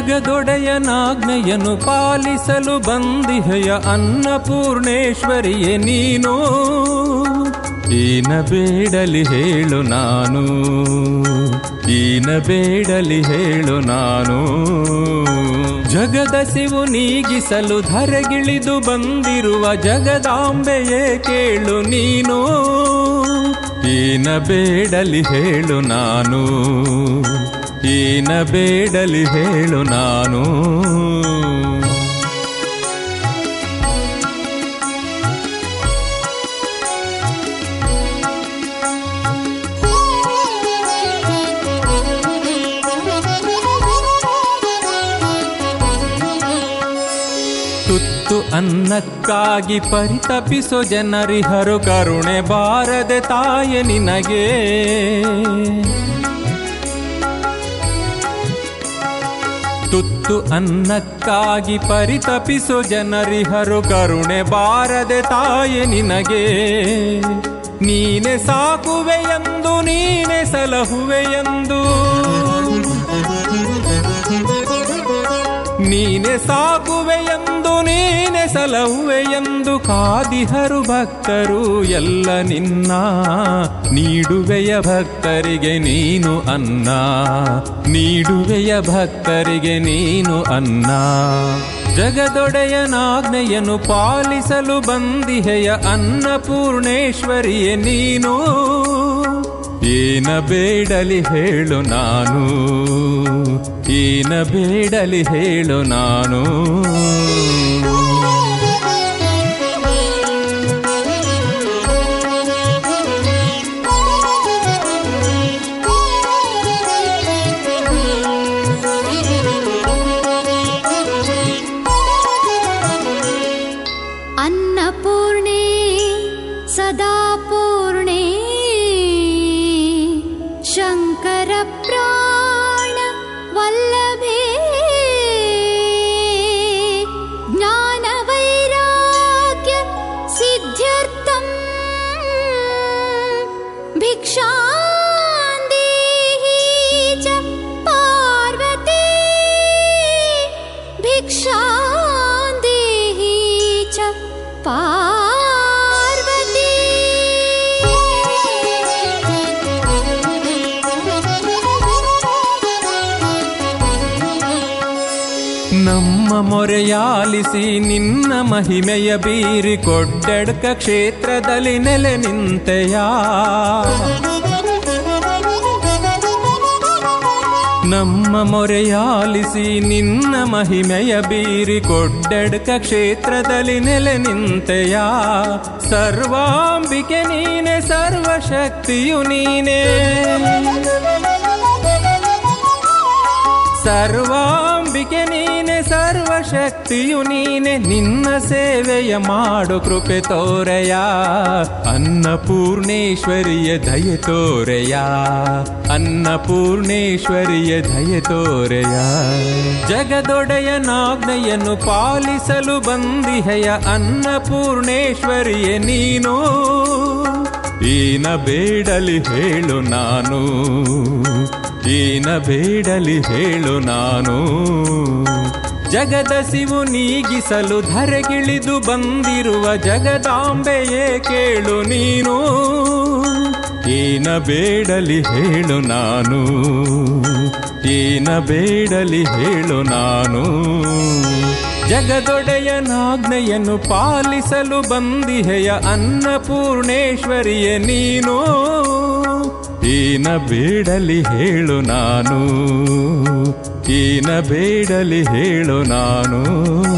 ಜಗದೊಡೆಯನಾಜ್ಞೆಯನ್ನು ಪಾಲಿಸಲು ಬಂದಿಹೆಯ ಅನ್ನಪೂರ್ಣೇಶ್ವರಿಯೇ ನೀನು ಈನ ಬೇಡಲಿ ಹೇಳು ನಾನು ಈನ ಬೇಡಲಿ ಹೇಳು ನಾನು ಜಗದ ಸಿವು ನೀಗಿಸಲು ಧರೆಗಿಳಿದು ಬಂದಿರುವ ಜಗದಾಂಬೆಯೇ ಕೇಳು ನೀನು ಈನ ಬೇಡಲಿ ಹೇಳು ನಾನು ಈನ ಬೇಡಲಿ ಹೇಳು ನಾನು ತುತ್ತು ಅನ್ನಕ್ಕಾಗಿ ಪರಿತಪಿಸೋ ಜನರಿಹರು ಕರುಣೆ ಬಾರದೆ ತಾಯ ನಿನಗೆ ತುತ್ತು ಅನ್ನಕ್ಕಾಗಿ ಪರಿತಪಿಸೋ ಜನರಿಹರು ಕರುಣೆ ಬಾರದೆ ತಾಯೆ ನಿನಗೆ ನೀನೆ ಸಾಕುವೆಯೆಂದು ನೀನೆ ಸಲಹುವೆಯೆಂದು ನೀನೆ ಸಾಕುವೆಯೆಂದು ನೀನೆ ಸಲಹುವೆಯೆಂದು ಕಾದಿಹರು ಭಕ್ತರು ಎಲ್ಲ ನಿನ್ನ ನೀಡುವೆಯ ಭಕ್ತರಿಗೆ ನೀನು ಅನ್ನ ನೀಡುವೆಯ ಭಕ್ತರಿಗೆ ನೀನು ಅನ್ನ ಜಗದೊಡೆಯನಾಜ್ಞೆಯನ್ನು ಪಾಲಿಸಲು ಬಂದಿಹೆಯ ಅನ್ನಪೂರ್ಣೇಶ್ವರಿಯೇ ನೀನು ಏನ ಬೇಡಲಿ ಹೇಳು ನಾನು ಏನ ಬೇಡಲಿ ಹೇಳು ನಾನು अन्नपूर्णे सदा पूर्णे शङ्करप्राण वल्लभे ज्ञानवैराग्य सिद्ध्यर्थम् भिक्षां देहि च पार्वती भिक्षां देहि च पार्वती ನಮ್ಮ ಮೊರೆಯಾಲಿಸಿ ನಿನ್ನ ಮಹಿಮೆಯ ಬೀರಿ ಕೊಡ್ಡೆಡ್ಕ ಕ್ಷೇತ್ರದಲ್ಲಿ ನೆಲೆ ನಿಂತೆಯ ನಮ್ಮ ಮೊರೆಯಾಲಿಸಿ ನಿನ್ನ ಮಹಿಮೆಯ ಬೀರಿ ಕೊಡ್ಡೆಡ್ಕ ಕ್ಷೇತ್ರದಲ್ಲಿ ನೆಲೆ ನಿಂತೆಯ ಸರ್ವಾಂಬಿಕೆ ನೀನೆ ಸರ್ವಶಕ್ತಿಯು ನೀನೇ ಸರ್ವಾಂಬಿಕೆ ನೀನೆ ಸರ್ವಶಕ್ತಿಯು ನೀನೆ ನಿನ್ನ ಸೇವೆಯ ಮಾಡು ಕೃಪೆ ತೋರೆಯ ಅನ್ನಪೂರ್ಣೇಶ್ವರಿಯ ದಯೆ ತೋರೆಯ ಅನ್ನಪೂರ್ಣೇಶ್ವರಿಯ ದಯೆ ತೋರೆಯ ಜಗದೊಡೆಯನಾಜ್ಞೆಯನ್ನು ಪಾಲಿಸಲು ಬಂದಿಹೆಯ ಅನ್ನಪೂರ್ಣೇಶ್ವರಿಯೇ ನೀನು ಈನ ಬೇಡಲಿ ಹೇಳು ನಾನು ಈನ ಬೇಡಲಿ ಹೇಳು ನಾನು ಜಗದ ಸಿವು ನೀಗಿಸಲು ಧರೆಗಿಳಿದು ಬಂದಿರುವ ಜಗದಾಂಬೆಯೇ ಕೇಳು ನೀನು ಈನ ಬೇಡಲಿ ಹೇಳು ನಾನು ಈನ ಬೇಡಲಿ ಹೇಳು ನಾನು ಜಗದೊಡೆಯನಾಜ್ಞೆಯನ್ನು ಪಾಲಿಸಲು ಬಂದಿಹೆಯ ಅನ್ನಪೂರ್ಣೇಶ್ವರಿಯೇ ನೀನು ಈನ ಬೇಡಲಿ ಹೇಳು ನಾನು ಈನ ಬೇಡಲಿ ಹೇಳು ನಾನು